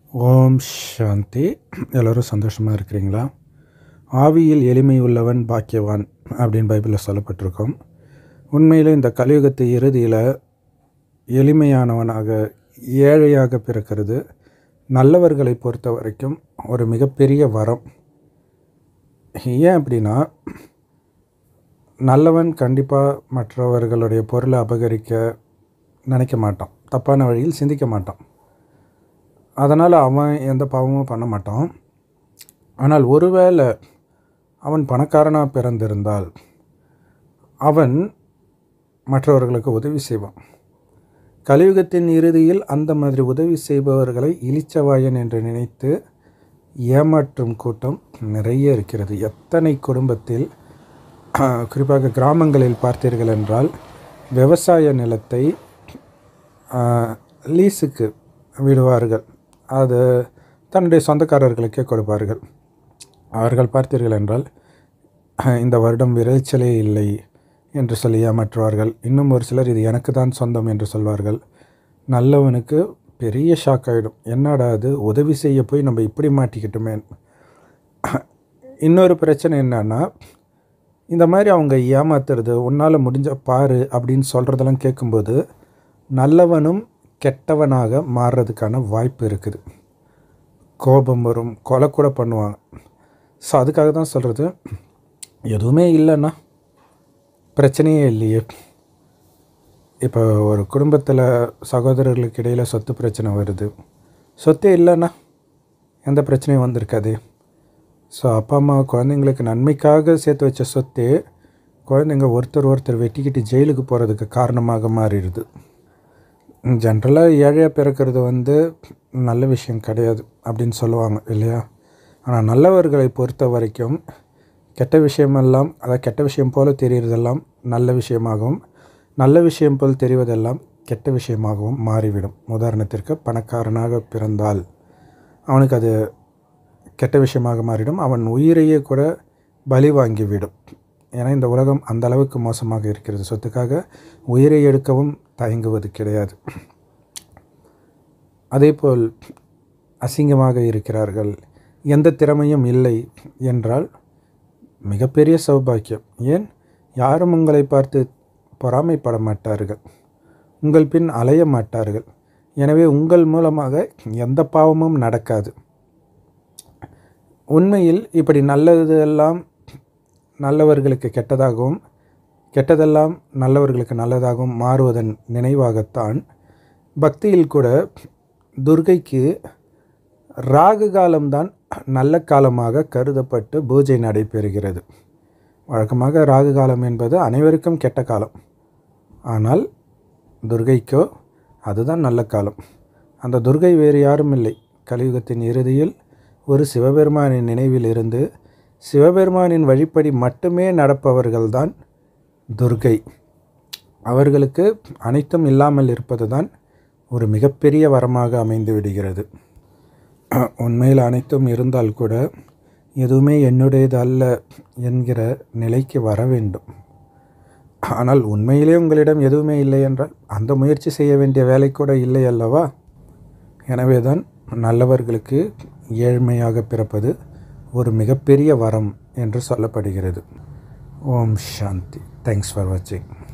ஓம் சாந்தி எல்லோரும் சந்தோஷமாக இருக்கிறீங்களா ஆவியில் எளிமை உள்ளவன் பாக்கியவான் அப்படின்னு பைபிளில் சொல்லப்பட்டிருக்கோம் உண்மையில் இந்த கலியுகத்து இறுதியில் எளிமையானவனாக ஏழையாக பிறக்கிறது நல்லவர்களை பொறுத்த வரைக்கும் ஒரு மிகப்பெரிய வரம் ஏன் அப்படின்னா நல்லவன் கண்டிப்பாக மற்றவர்களுடைய பொருளை அபகரிக்க நினைக்க மாட்டான் தப்பான வழியில் சிந்திக்க மாட்டான் அதனால் அவன் எந்த பாவமும் பண்ண மாட்டான் ஆனால் ஒருவேளை அவன் பணக்காரனாக பிறந்திருந்தால் அவன் மற்றவர்களுக்கு உதவி செய்வான் கலியுகத்தின் இறுதியில் அந்த மாதிரி உதவி செய்பவர்களை இளிச்சவாயன் என்று நினைத்து ஏமாற்றும் கூட்டம் நிறைய இருக்கிறது எத்தனை குடும்பத்தில் குறிப்பாக கிராமங்களில் பார்த்தீர்கள் என்றால் விவசாய நிலத்தை லீஸுக்கு விடுவார்கள் அது தன்னுடைய சொந்தக்காரர்களுக்கே கொடுப்பார்கள் அவர்கள் பார்த்தீர்கள் என்றால் இந்த வருடம் விளைச்சலே இல்லை என்று சொல்லி ஏமாற்றுவார்கள் இன்னும் ஒரு சிலர் இது எனக்கு தான் சொந்தம் என்று சொல்வார்கள் நல்லவனுக்கு பெரிய ஷாக் ஆகிடும் என்னடா அது உதவி செய்ய போய் நம்ம இப்படி மாட்டிக்கிட்டோமே இன்னொரு பிரச்சனை என்னன்னா இந்த மாதிரி அவங்க ஏமாத்துறது உன்னால் முடிஞ்ச பாரு அப்படின்னு சொல்கிறதெல்லாம் கேட்கும்போது நல்லவனும் கெட்டவனாக மாறுறதுக்கான வாய்ப்பு இருக்குது கோபம் வரும் கொலை கூட பண்ணுவாங்க ஸோ அதுக்காக தான் சொல்கிறது எதுவுமே இல்லைன்னா பிரச்சனையே இல்லையே இப்போ ஒரு குடும்பத்தில் சகோதரர்களுக்கு இடையில் சொத்து பிரச்சனை வருது சொத்தே இல்லைன்னா எந்த பிரச்சனையும் வந்திருக்காது ஸோ அப்பா அம்மா குழந்தைங்களுக்கு நன்மைக்காக சேர்த்து வச்ச சொத்தே குழந்தைங்க ஒருத்தர் ஒருத்தர் வெட்டிக்கிட்டு ஜெயிலுக்கு போகிறதுக்கு காரணமாக மாறிடுது ஜென்ரலாக ஏழையாக பிறக்கிறது வந்து நல்ல விஷயம் கிடையாது அப்படின்னு சொல்லுவாங்க இல்லையா ஆனால் நல்லவர்களை பொறுத்த வரைக்கும் கெட்ட விஷயமெல்லாம் அதாவது கெட்ட விஷயம் போல் தெரிகிறதெல்லாம் நல்ல விஷயமாகவும் நல்ல விஷயம் போல் தெரிவதெல்லாம் கெட்ட விஷயமாகவும் மாறிவிடும் உதாரணத்திற்கு பணக்காரனாக பிறந்தால் அவனுக்கு அது கெட்ட விஷயமாக மாறிடும் அவன் உயிரையே கூட பலி வாங்கிவிடும் ஏன்னா இந்த உலகம் அந்த அளவுக்கு மோசமாக இருக்கிறது சொத்துக்காக உயிரை எடுக்கவும் தயங்குவது கிடையாது அதேபோல் அசிங்கமாக இருக்கிறார்கள் எந்த திறமையும் இல்லை என்றால் மிகப்பெரிய சௌபாக்கியம் ஏன் யாரும் உங்களை பார்த்து பொறாமைப்பட மாட்டார்கள் உங்கள் பின் அலைய மாட்டார்கள் எனவே உங்கள் மூலமாக எந்த பாவமும் நடக்காது உண்மையில் இப்படி நல்லதெல்லாம் நல்லவர்களுக்கு கெட்டதாகவும் கெட்டதெல்லாம் நல்லவர்களுக்கு நல்லதாகவும் மாறுவதன் நினைவாகத்தான் பக்தியில் கூட துர்கைக்கு ராகு காலம்தான் நல்ல காலமாக கருதப்பட்டு பூஜை நடைபெறுகிறது வழக்கமாக ராகு காலம் என்பது அனைவருக்கும் கெட்ட காலம் ஆனால் துர்கைக்கோ அதுதான் நல்ல காலம் அந்த துர்கை வேறு யாரும் இல்லை கலியுகத்தின் இறுதியில் ஒரு சிவபெருமானின் நினைவில் இருந்து சிவபெருமானின் வழிப்படி மட்டுமே நடப்பவர்கள்தான் துர்கை அவர்களுக்கு அனைத்தும் இல்லாமல் இருப்பது தான் ஒரு மிகப்பெரிய வரமாக அமைந்து விடுகிறது உண்மையில் அனைத்தும் இருந்தால் கூட எதுவுமே என்னுடையது அல்ல என்கிற நிலைக்கு வர வேண்டும் ஆனால் உண்மையிலே உங்களிடம் எதுவுமே இல்லை என்றால் அந்த முயற்சி செய்ய வேண்டிய வேலை கூட இல்லை அல்லவா எனவே தான் நல்லவர்களுக்கு ஏழ்மையாக பிறப்பது ஒரு மிகப்பெரிய வரம் என்று சொல்லப்படுகிறது ஓம் சாந்தி தேங்க்ஸ் ஃபார் வாட்சிங்